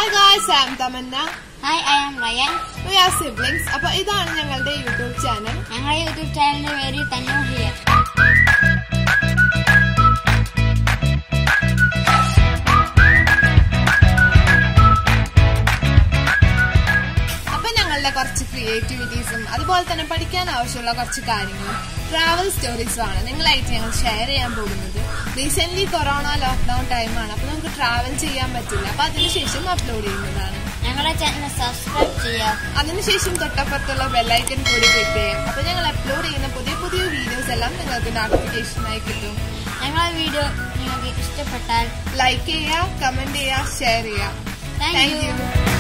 hi guys am Tamanna hi I am Ryan we are siblings അപ്പൊ ഇതാണ് ഞങ്ങളുടെ YouTube channel ഞങ്ങളുടെ യൂട്യൂബ് ചാനലിന്റെ പേര് തന്നു ഹിയർ അപ്പൊ ഞങ്ങളുടെ കുറച്ച് ക്രിയേറ്റിവിറ്റീസും അതുപോലെ തന്നെ പഠിക്കാൻ ആവശ്യമുള്ള കുറച്ച് കാര്യങ്ങളും ട്രാവൽ സ്റ്റോറീസും ആണ് നിങ്ങളായിട്ട് ഞങ്ങൾ ഷെയർ ചെയ്യാൻ പോകുന്നത് റീസെന്റ് കൊറോണ ലോക്ക്ഡൌൺ ടൈമാണ് അപ്പൊ നമുക്ക് ട്രാവൽ ചെയ്യാൻ പറ്റില്ല അപ്പൊ അതിനുശേഷം അപ്ലോഡ് ചെയ്യുന്നതാണ് ഞങ്ങളുടെ ചാനൽ സബ്സ്ക്രൈബ് ചെയ്യുക അതിനുശേഷം തൊട്ടപ്പുറത്തുള്ള ബെല്ലൈക്കൺ കൂടി ക്ലിക്ക് ചെയ്യാം അപ്പൊ ഞങ്ങൾ അപ്ലോഡ് ചെയ്യുന്ന പുതിയ പുതിയ വീഡിയോസ് എല്ലാം നിങ്ങൾക്ക് നോട്ടിഫിക്കേഷനായി കിട്ടും ഞങ്ങളുടെ വീഡിയോ നിങ്ങൾക്ക് ഇഷ്ടപ്പെട്ടാൽ ലൈക്ക് ചെയ്യുക കമന്റ് ചെയ്യുക ഷെയർ ചെയ്യുക താങ്ക് താങ്ക് യു യു